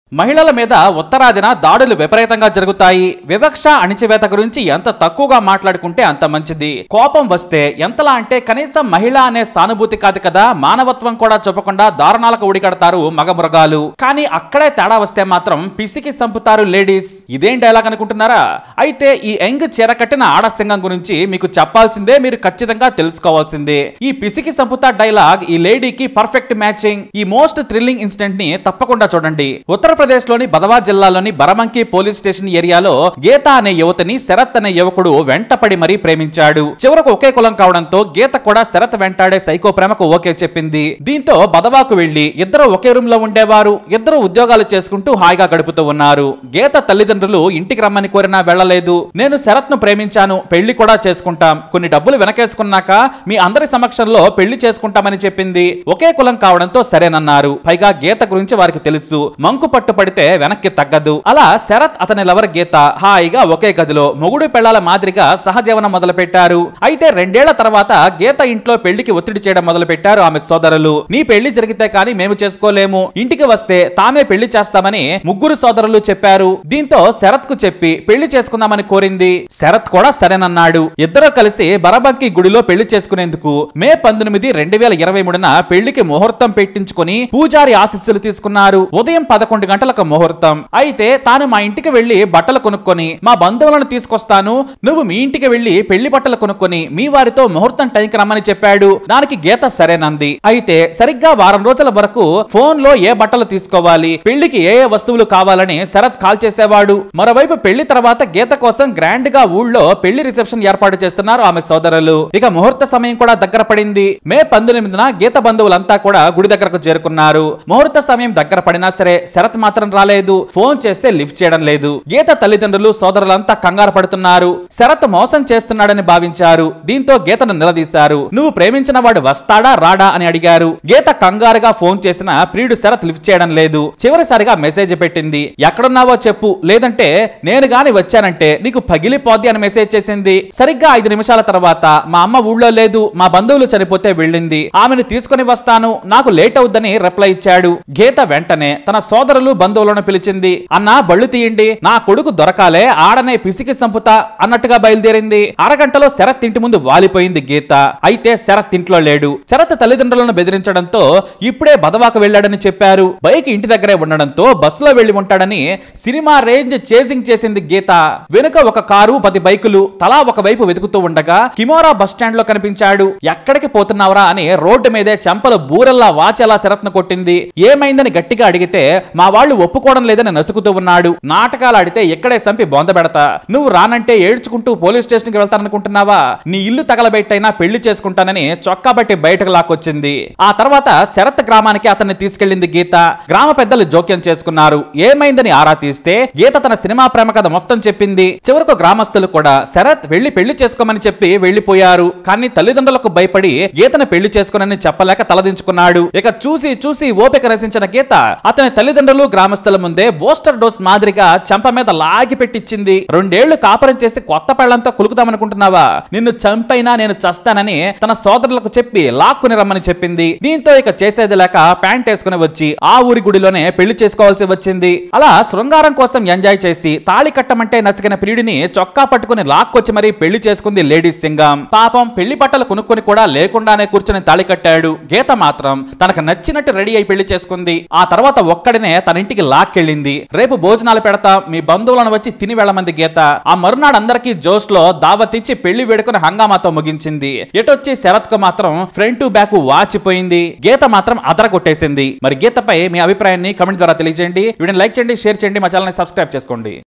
మహిళల మీద ఉత్తరాదిన దాడులు విపరీతంగా జరుగుతాయి వివక్ష అణిచివేత గురించి ఎంత తక్కువగా మాట్లాడుకుంటే అంత మంచిది కోపం వస్తే ఎంతలా అంటే కనీసం మహిళ అనే సానుభూతి కాదు కదా మానవత్వం కూడా చూపకుండా దారుణాలకు ఉడికడతారు మగ మృగాలు కానీ అక్కడే తేడా వస్తే మాత్రం పిసికి సంపుతారు లేడీస్ ఇదేం డైలాగ్ అనుకుంటున్నారా అయితే ఈ యంగ్ చీర కట్టిన ఆడసింగం గురించి మీకు చెప్పాల్సిందే మీరు ఖచ్చితంగా తెలుసుకోవాల్సిందే ఈ పిసికి సంపుతా డైలాగ్ ఈ లేడీకి పర్ఫెక్ట్ మ్యాచింగ్ ఈ మోస్ట్ థ్రిల్లింగ్ ఇన్సిడెంట్ ని తప్పకుండా చూడండి ఉత్తరప్రదేశ్ లోని బదవా జిల్లాలోని బరమంకి పోలీస్ స్టేషన్ ఏరియాలో గీత అనే యువతిని శరత్ అనే యువకుడు వెంటపడి మరీ ప్రేమించాడు చివరకు ఒకే కులం కావడంతో గీత కూడా శరత్ వెంటాడే సైకో ప్రేమకు ఓకే చెప్పింది దీంతో బదవాకు వెళ్లి ఇద్దరు ఒకే రూమ్ లో ఉండేవారు ఇద్దరు ఉద్యోగాలు చేసుకుంటూ హాయిగా గడుపుతూ ఉన్నారు గీత తల్లిదండ్రులు ఇంటికి రమ్మని కోరినా వెళ్లలేదు నేను శరత్ ను ప్రేమించాను పెళ్లి కూడా చేసుకుంటాం కొన్ని డబ్బులు వెనకేసుకున్నాక మీ అందరి సమక్షంలో పెళ్లి చేసుకుంటామని చెప్పింది ఒకే కులం కావడంతో సరేనన్నారు పైగా గీత గురించి వారికి తెలుసు మంకు పట్టు పడితే వెనక్కి తగ్గదు అలా శరత్ అతని లవర్ గీత హాయిగా ఒకే గదిలో మొగుడు పెళ్లాల మాదిరిగా సహజీవనం మొదలు పెట్టారు అయితే రెండేళ్ల తర్వాత గీత ఇంట్లో పెళ్లికి ఒత్తిడి చేయడం మొదలు పెట్టారు ఆమె సోదరులు నీ పెళ్లి జరిగితే కానీ మేము చేసుకోలేము ఇంటికి వస్తే తామే పెళ్లి చేస్తామని ముగ్గురు సోదరులు చెప్పారు దీంతో శరత్ కు చెప్పి పెళ్లి చేసుకుందామని కోరింది శరత్ కూడా సరేనన్నాడు ఇద్దరు కలిసి బరబంకి గుడిలో పెళ్లి చేసుకునేందుకు మే పంతొమ్మిది రెండు వేల ఇరవై మూడున పెళ్లికి ముహూర్తం పెట్టించుకుని పూజారి ఆశీస్సులు తీసుకున్నారు ఉదయం పదకొండు గంటలకు ముహూర్తం అయితే తాను మా ఇంటికి వెళ్లి బట్టలు కొనుక్కొని మా బంధువులను తీసుకొస్తాను నువ్వు మీ ఇంటికి వెళ్లి పెళ్లి బట్టలు కొనుక్కొని మీ వారితో ముహూర్తం టైంకి రమ్మని చెప్పాడు దానికి గీత సరేనంది అయితే సరిగ్గా వారం రోజుల వరకు ఫోన్ లో ఏ బట్టలు తీసుకోవాలి పెళ్లికి ఏ ఏ వస్తువులు కావాలని శరత్ కాల్ చేసేవాడు మరోవైపు పెళ్లి తర్వాత గీత కోసం గ్రాండ్ గా ఊళ్ళో పెళ్లి రిసెప్షన్ ఏర్పాటు చేస్తున్నారు ఆమె సోదరులు ఇక ముహూర్త సమయం కూడా దగ్గర పడింది మే పంతొమ్మిదిన గీత బంధువులంతా కూడా గుడి దగ్గరకు చేరుకున్నారు ముహూర్త సమయం దగ్గర పడినా సరే శరత్ మాత్రం రాలేదు ఫోన్ చేస్తే లిఫ్ట్ చేయడం లేదు గీత తల్లిదండ్రులు సోదరులంతా కంగారు పడుతున్నారు శరత్ మోసం చేస్తున్నాడని భావించారు దీంతో గీతను నిలదీశారు నువ్వు ప్రేమించిన వాడు వస్తాడా రాడా అని అడిగారు గీత కంగారుగా ఫోన్ చేసిన ప్రియుడు శరత్ లిఫ్ట్ చేయడం లేదు చివరిసారిగా మెసేజ్ పెట్టింది ఎక్కడున్నావో చెప్పు లేదంటే నేను గాని వచ్చానంటే నీకు పగిలిపోద్ది అని మెసేజ్ చేసింది సరిగ్గా ఐదు నిమిషాల తర్వాత మా అమ్మ ఊళ్ళో లేదు మా బంధువులు చనిపోతే వెళ్ళింది ఆమెను తీసుకొని వస్తాను నాకు లేట్ అవుద్దని రిప్లై ఇచ్చాడు గీత వెంటనే తన సోదరులు బంధువులను పిలిచింది అన్నా బళ్ళు తీయండి నా కొడుకు దొరకాలే ఆడనే పిసికి సంపుతా అన్నట్టుగా బయలుదేరింది అరగంటలో శరత్ ఇంటి ముందు వాలిపోయింది గీత అయితే శరత్ ఇంట్లో లేడు శరత్ తల్లిదండ్రులను బెదిరించడంతో ఇప్పుడే బదవాకు వెళ్ళాడని చెప్పారు బైక్ ఇంటి దగ్గరే ఉండడంతో బస్సులో వెళ్లి ఉంటాడని సినిమా రేంజ్ చేసింగ్ చేసింది గీత వెనుక ఒక కారు పది బైకులు తలా ఒక వైపు వెతుకుతూ ఉండగా కిమోరా బస్ స్టాండ్ లో కనిపించాడు ఎక్కడికి పోతున్నావురా అని రోడ్డు మీదే చెంపలు బూరెల్లా వాచేలా శరత్ను కొట్టింది ఏమైందని గట్టిగా అడిగితే మా వాళ్ళు ఒప్పుకోవడం లేదని నసుకుతూ ఉన్నాడు నాటకాలు ఆడితే ఇక్కడే సంపి బొంద పెడతా నువ్వు రానంటే ఏడ్చుకుంటూ పోలీస్ స్టేషన్ కి వెళ్తాననుకుంటున్నావా నీ ఇల్లు తగలబెట్టైనా పెళ్లి చేసుకుంటానని చొక్కా బట్టి బయటకు లాక్కొచ్చింది ఆ తర్వాత శరత్ గ్రామానికి అతన్ని తీసుకెళ్లింది గీత గ్రామ పెద్దలు జోక్యం చేసుకున్నారు ఏమైందని ఆరా తీస్తే గీత తన సినిమా ప్రేమ కథ మొత్తం చెప్పింది చివరకు గ్రామస్తులు కూడా శరత్ వెళ్లి పెళ్లి చేసుకోమని చెప్పి వెళ్లిపోయారు కానీ తల్లిదండ్రులకు భయపడి గీతను పెళ్లి చేసుకోనని చెప్పలేక తలదించుకున్నాడు ఇక చూసి చూసి ఓపిక నశించిన గీత అతని తల్లిదండ్రులు గ్రామస్తుల ముందే బూస్టర్ డోస్ మాదిరిగా చెంప మీద లాగి పెట్టించింది రెండేళ్లు కాపురం చేసి కొత్త పెళ్లంతో కులుకుదామనుకుంటున్నావా నిన్ను చంపైనా నేను చస్తానని తన సోదరులకు చెప్పి లాక్కుని రమ్మని చెప్పింది దీంతో ఇక చేసేది లేక ప్యాంట్ వేసుకుని వచ్చి ఆ ఊరి గుడిలోనే పెళ్లి చేసుకోవాల్సి వచ్చింది అలా శృంగారం కోసం ఎంజాయ్ చేసి తాళి కట్టమంటే నచ్చికిన ప్రియుడిని చొక్కా పట్టుకుని లాక్కొచ్చి మరీ పెళ్లి చేసుకుంది లేడీస్ సింగం పాపం పెళ్లి బట్టలు కొనుక్కొని కూడా లేకుండానే కూర్చొని తాళి కట్టాడు గీత మాత్రం తనకు నచ్చినట్టు రెడీ అయి పెళ్లి చేసుకుంది ఆ తర్వాత ఒక్కడినే తన ఇంటికి లాక్కెళ్ళింది రేపు భోజనాలు పెడతాం మీ బంధువులను వచ్చి తిని వెళ్ళమంది గీత ఆ మరునాడు అందరికీ జోష్ లో దావతిచ్చి పెళ్లి వేడుకుని హంగామాతో ముగించింది ఎటొచ్చి శరత్ కు మాత్రం ఫ్రంట్ టు బ్యాక్ వాచిపోయింది గీత మాత్రం అదర కొట్టేసింది మరి గీతపై మీ అభిప్రాయాన్ని కమెంట్ ద్వారా తెలియజేయండి వీడిని లైక్ చేయండి షేర్ చేయండి మా ఛానల్ సబ్స్క్రైబ్ చేసుకోండి